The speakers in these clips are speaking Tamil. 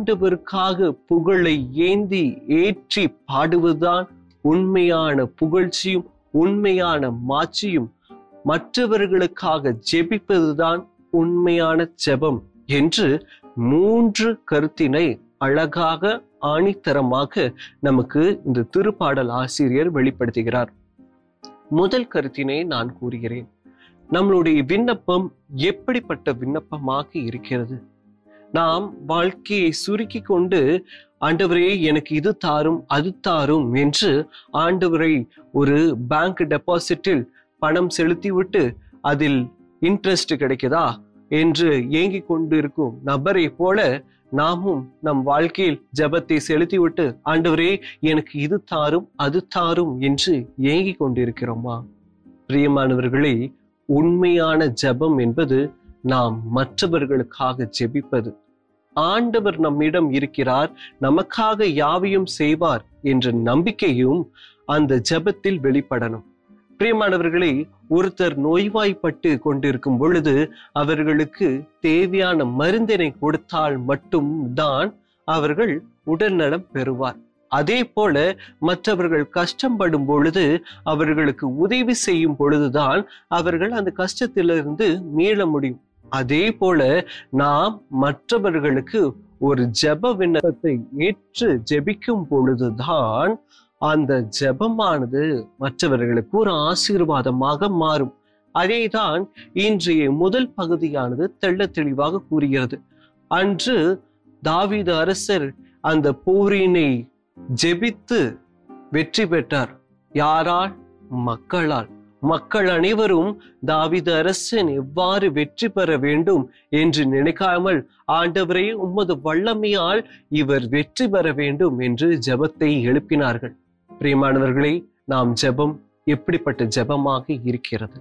ஆண்டவருக்காக புகழை ஏந்தி ஏற்றி பாடுவதுதான் உண்மையான புகழ்ச்சியும் உண்மையான மாட்சியும் மற்றவர்களுக்காக ஜெபிப்பதுதான் உண்மையான ஜெபம் என்று மூன்று கருத்தினை அழகாக ஆணித்தரமாக நமக்கு இந்த திருப்பாடல் ஆசிரியர் வெளிப்படுத்துகிறார் முதல் கருத்தினை நான் கூறுகிறேன் நம்மளுடைய விண்ணப்பம் எப்படிப்பட்ட விண்ணப்பமாக இருக்கிறது நாம் வாழ்க்கையை சுருக்கி கொண்டு ஆண்டவரே எனக்கு இது தாரும் அது தாரும் என்று ஆண்டவரை ஒரு பேங்க் டெபாசிட்டில் பணம் செலுத்திவிட்டு அதில் இன்ட்ரெஸ்ட் கிடைக்குதா என்று ஏங்கிக் கொண்டிருக்கும் நபரை போல நாமும் நம் வாழ்க்கையில் ஜெபத்தை செலுத்திவிட்டு ஆண்டவரே எனக்கு இது தாரும் அது தாரும் என்று ஏங்கிக் கொண்டிருக்கிறோமா பிரியமானவர்களே உண்மையான ஜெபம் என்பது நாம் மற்றவர்களுக்காக ஜெபிப்பது ஆண்டவர் நம்மிடம் இருக்கிறார் நமக்காக யாவையும் செய்வார் என்ற நம்பிக்கையும் அந்த ஜெபத்தில் வெளிப்படணும் பிரியமானவர்களே ஒருத்தர் நோய்வாய்ப்பட்டு கொண்டிருக்கும் பொழுது அவர்களுக்கு தேவையான மருந்தினை கொடுத்தால் மட்டும் தான் அவர்கள் உடல்நலம் பெறுவார் அதே போல மற்றவர்கள் கஷ்டப்படும் பொழுது அவர்களுக்கு உதவி செய்யும் பொழுதுதான் அவர்கள் அந்த கஷ்டத்திலிருந்து மீள முடியும் அதே போல நாம் மற்றவர்களுக்கு ஒரு ஜெப விண்ணப்பத்தை ஏற்று ஜெபிக்கும் பொழுதுதான் அந்த ஜெபமானது மற்றவர்களுக்கு ஒரு ஆசீர்வாதமாக மாறும் அதேதான் இன்றைய முதல் பகுதியானது தெள்ள தெளிவாக கூறுகிறது அன்று தாவீது அரசர் அந்த போரினை ஜெபித்து வெற்றி பெற்றார் யாரால் மக்களால் மக்கள் அனைவரும் தாவீது அரசன் எவ்வாறு வெற்றி பெற வேண்டும் என்று நினைக்காமல் ஆண்டவரே உமது வல்லமையால் இவர் வெற்றி பெற வேண்டும் என்று ஜெபத்தை எழுப்பினார்கள் பிரியமானவர்களே நாம் ஜெபம் எப்படிப்பட்ட ஜெபமாக இருக்கிறது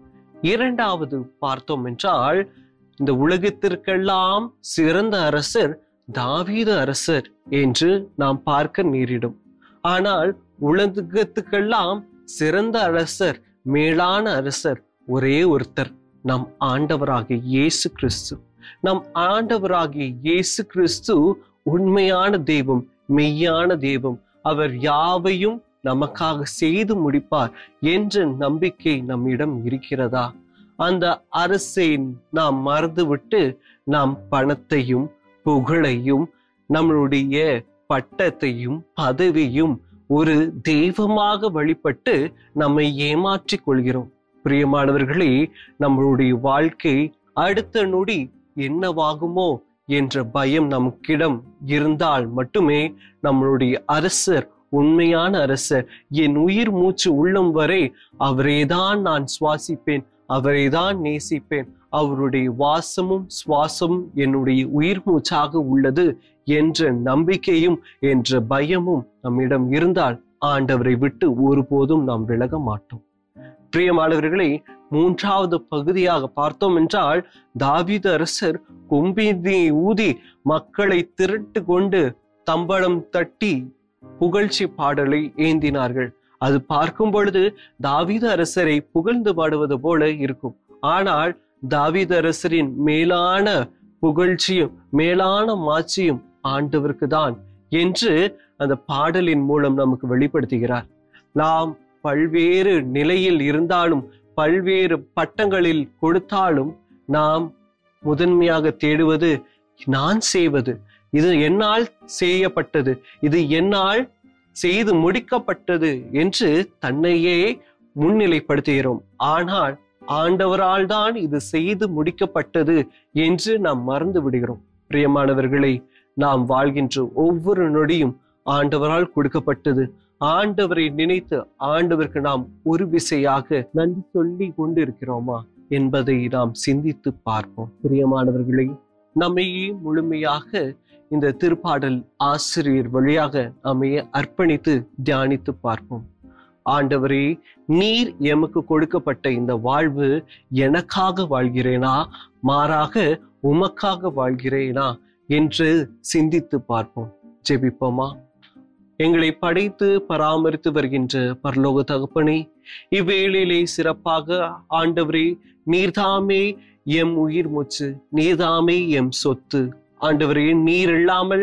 இரண்டாவது பார்த்தோம் என்றால் இந்த உலகத்திற்கெல்லாம் சிறந்த அரசர் தாவீது அரசர் என்று நாம் பார்க்க நேரிடும் ஆனால் உலகத்துக்கெல்லாம் சிறந்த அரசர் மேலான அரசர் ஒரே ஒருத்தர் நம் ஆண்டவராகிய இயேசு கிறிஸ்து நம் ஆண்டவராகிய இயேசு கிறிஸ்து உண்மையான தெய்வம் மெய்யான தெய்வம் அவர் யாவையும் நமக்காக செய்து முடிப்பார் என்ற நம்பிக்கை நம்மிடம் இருக்கிறதா அந்த அரசை நாம் மறந்துவிட்டு நாம் பணத்தையும் புகழையும் நம்மளுடைய பட்டத்தையும் பதவியும் ஒரு தெய்வமாக வழிபட்டு நம்மை ஏமாற்றிக் கொள்கிறோம் பிரியமானவர்களே நம்மளுடைய வாழ்க்கை அடுத்த நொடி என்னவாகுமோ என்ற பயம் நமக்கிடம் இருந்தால் மட்டுமே நம்மளுடைய அரசர் உண்மையான அரசர் என் உயிர் மூச்சு உள்ளம் வரை அவரேதான் நான் சுவாசிப்பேன் அவரைதான் நேசிப்பேன் அவருடைய வாசமும் சுவாசமும் என்னுடைய உயிர் மூச்சாக உள்ளது என்ற நம்பிக்கையும் என்ற பயமும் நம்மிடம் இருந்தால் ஆண்டவரை விட்டு ஒருபோதும் நாம் விலக மாட்டோம் பிரியமானவர்களே மூன்றாவது பகுதியாக பார்த்தோம் என்றால் தாவீது அரசர் கொம்பினை ஊதி மக்களை திரட்டு கொண்டு தம்பளம் தட்டி புகழ்ச்சி பாடலை ஏந்தினார்கள் அது பார்க்கும் பொழுது தாவீது அரசரை புகழ்ந்து பாடுவது போல இருக்கும் ஆனால் தாவீது அரசரின் மேலான புகழ்ச்சியும் மேலான மாட்சியும் ஆண்டவருக்கு தான் என்று அந்த பாடலின் மூலம் நமக்கு வெளிப்படுத்துகிறார் நாம் பல்வேறு நிலையில் இருந்தாலும் பல்வேறு பட்டங்களில் கொடுத்தாலும் நாம் முதன்மையாக தேடுவது நான் செய்வது இது என்னால் செய்யப்பட்டது இது என்னால் செய்து முடிக்கப்பட்டது என்று தன்னையே முன்னிலைப்படுத்துகிறோம் ஆனால் ஆண்டவரால் தான் இது செய்து முடிக்கப்பட்டது என்று நாம் மறந்து விடுகிறோம் பிரியமானவர்களை நாம் வாழ்கின்ற ஒவ்வொரு நொடியும் ஆண்டவரால் கொடுக்கப்பட்டது ஆண்டவரை நினைத்து ஆண்டவருக்கு நாம் ஒரு விசையாக நன்றி சொல்லி கொண்டு இருக்கிறோமா என்பதை நாம் சிந்தித்து பார்ப்போம் பிரியமானவர்களை நம்மையே முழுமையாக இந்த திருப்பாடல் ஆசிரியர் வழியாக நம்மையே அர்ப்பணித்து தியானித்து பார்ப்போம் ஆண்டவரே நீர் எமக்கு கொடுக்கப்பட்ட இந்த வாழ்வு எனக்காக வாழ்கிறேனா மாறாக உமக்காக வாழ்கிறேனா என்று சிந்தித்து பார்ப்போம் ஜெபிப்போமா எங்களை படைத்து பராமரித்து வருகின்ற பரலோக தகப்பனே இவ்வேளையிலே சிறப்பாக ஆண்டவரே நீர்தாமே எம் உயிர் மூச்சு நீர்தாமே எம் சொத்து ஆண்டவரே நீர் இல்லாமல்